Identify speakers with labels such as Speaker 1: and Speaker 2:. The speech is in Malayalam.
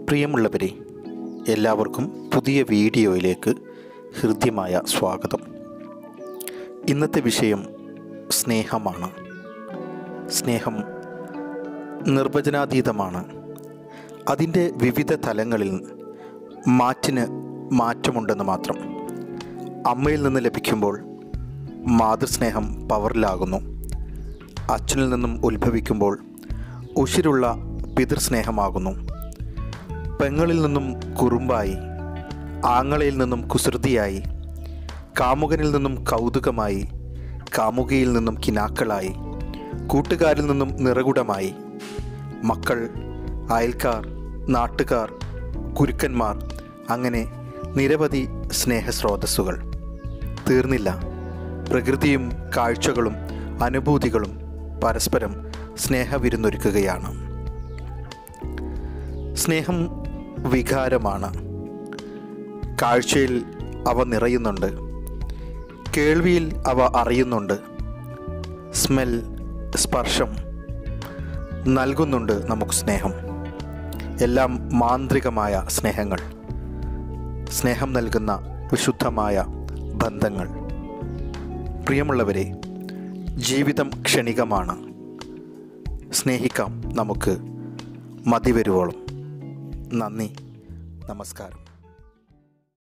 Speaker 1: പ്രിയമുള്ളവരെ എല്ലാവർക്കും പുതിയ വീഡിയോയിലേക്ക് ഹൃദ്യമായ സ്വാഗതം ഇന്നത്തെ വിഷയം സ്നേഹമാണ് സ്നേഹം നിർവചനാതീതമാണ് അതിൻ്റെ വിവിധ തലങ്ങളിൽ മാറ്റിന് മാറ്റമുണ്ടെന്ന് മാത്രം അമ്മയിൽ നിന്ന് ലഭിക്കുമ്പോൾ മാതൃസ്നേഹം പവറിലാകുന്നു അച്ഛനിൽ നിന്നും ഉത്ഭവിക്കുമ്പോൾ ഉശിരുള്ള പിതൃസ്നേഹമാകുന്നു പെങ്ങളിൽ നിന്നും കുറുമ്പായി ആങ്ങളയിൽ നിന്നും കുസൃതിയായി കാമുകനിൽ നിന്നും കൗതുകമായി കാമുകിയിൽ നിന്നും കിനാക്കളായി കൂട്ടുകാരിൽ നിന്നും നിറകുടമായി മക്കൾ അയൽക്കാർ നാട്ടുകാർ കുരുക്കന്മാർ അങ്ങനെ നിരവധി സ്നേഹസ്രോതസ്സുകൾ തീർന്നില്ല പ്രകൃതിയും കാഴ്ചകളും അനുഭൂതികളും പരസ്പരം സ്നേഹവിരുന്നൊരുക്കുകയാണ് സ്നേഹം വികാരമാണ് കാഴ്ചയിൽ അവ നിറയുന്നുണ്ട് കേൾവിയിൽ അവ അറിയുന്നുണ്ട് സ്മെൽ സ്പർശം നൽകുന്നുണ്ട് നമുക്ക് സ്നേഹം എല്ലാം മാന്ത്രികമായ സ്നേഹങ്ങൾ സ്നേഹം നൽകുന്ന വിശുദ്ധമായ ബന്ധങ്ങൾ പ്രിയമുള്ളവരെ ജീവിതം ക്ഷണികമാണ് സ്നേഹിക്കാം നമുക്ക് മതിവരുവോളം നന്ദി നമസ്കാരം